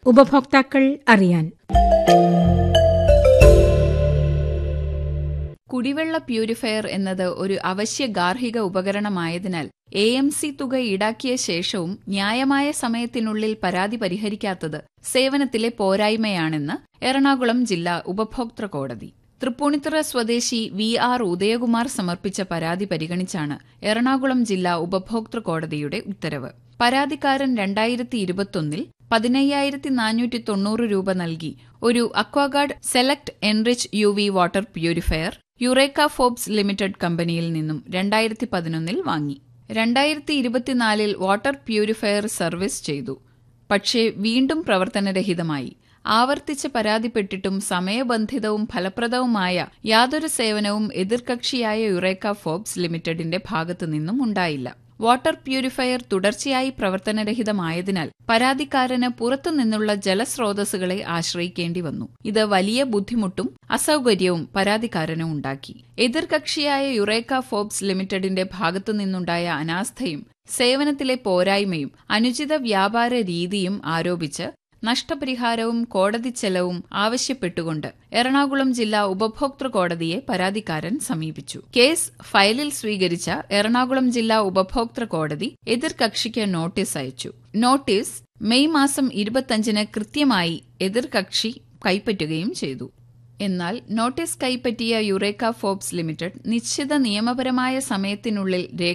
ഉപഭോക്താക്കൾ അറിയാൻ കുടിവെള്ള പ്യൂരിഫയർ എന്നത് ഒരു അവശ്യ ഗാർഹിക ഉപകരണമായതിനാൽ എ എം സി തുക ഈടാക്കിയ ശേഷവും ന്യായമായ സമയത്തിനുള്ളിൽ പരാതി പരിഹരിക്കാത്തത് സേവനത്തിലെ പോരായ്മയാണെന്ന് എറണാകുളം ജില്ലാ ഉപഭോക്തൃ കോടതി തൃപ്പൂണിത്തുറ സ്വദേശി വി ആർ ഉദയകുമാർ സമർപ്പിച്ച പരാതി പരിഗണിച്ചാണ് എറണാകുളം ജില്ലാ ഉപഭോക്തൃ കോടതിയുടെ ഉത്തരവ് പരാതിക്കാരൻ രണ്ടായിരത്തി ഇരുപത്തൊന്നിൽ പതിനയ്യായിരത്തി നാനൂറ്റി തൊണ്ണൂറ് രൂപ നൽകി ഒരു Aquaguard select enrich U V water purifier Eureka Forbes limited കമ്പനിയിൽ നിന്നും രണ്ടായിരത്തി പതിനൊന്നിൽ വാങ്ങി രണ്ടായിരത്തി ഇരുപത്തിനാലിൽ വാട്ടർ പ്യൂരിഫയർ സർവീസ് ചെയ്തു പക്ഷേ വീണ്ടും പ്രവർത്തനരഹിതമായി ആവർത്തിച്ച് പരാതിപ്പെട്ടിട്ടും സമയബന്ധിതവും ഫലപ്രദവുമായ യാതൊരു സേവനവും എതിർകക്ഷിയായ യുറേക്ക ഫോബ്സ് ലിമിറ്റഡിന്റെ ഭാഗത്തുനിന്നും ഉണ്ടായില്ല വാട്ടർ പ്യൂരിഫയർ തുടർച്ചയായി പ്രവർത്തനരഹിതമായതിനാൽ പരാതിക്കാരന് പുറത്തുനിന്നുള്ള ജലസ്രോതസ്സുകളെ ആശ്രയിക്കേണ്ടി വന്നു ഇത് വലിയ ബുദ്ധിമുട്ടും അസൌകര്യവും പരാതിക്കാരന് ഉണ്ടാക്കി എതിർകക്ഷിയായ യുറേക്ക ഫോബ്സ് ലിമിറ്റഡിന്റെ ഭാഗത്തുനിന്നുണ്ടായ അനാസ്ഥയും സേവനത്തിലെ പോരായ്മയും അനുചിത വ്യാപാര രീതിയും ആരോപിച്ച് നഷ്ടപരിഹാരവും കോടതി ചെലവും ആവശ്യപ്പെട്ടുകൊണ്ട് എറണാകുളം ജില്ലാ ഉപഭോക്തൃ കോടതിയെ പരാതിക്കാരൻ സമീപിച്ചു കേസ് ഫയലിൽ സ്വീകരിച്ച എറണാകുളം ജില്ലാ ഉപഭോക്തൃ കോടതി എതിർകക്ഷിക്ക് നോട്ടീസ് അയച്ചു നോട്ടീസ് മെയ് മാസം ഇരുപത്തഞ്ചിന് കൃത്യമായി എതിർകക്ഷി കൈപ്പറ്റുകയും ചെയ്തു എന്നാൽ നോട്ടീസ് കൈപ്പറ്റിയ യുറേക്ക ഫോബ്സ് ലിമിറ്റഡ് നിശ്ചിത നിയമപരമായ സമയത്തിനുള്ളിൽ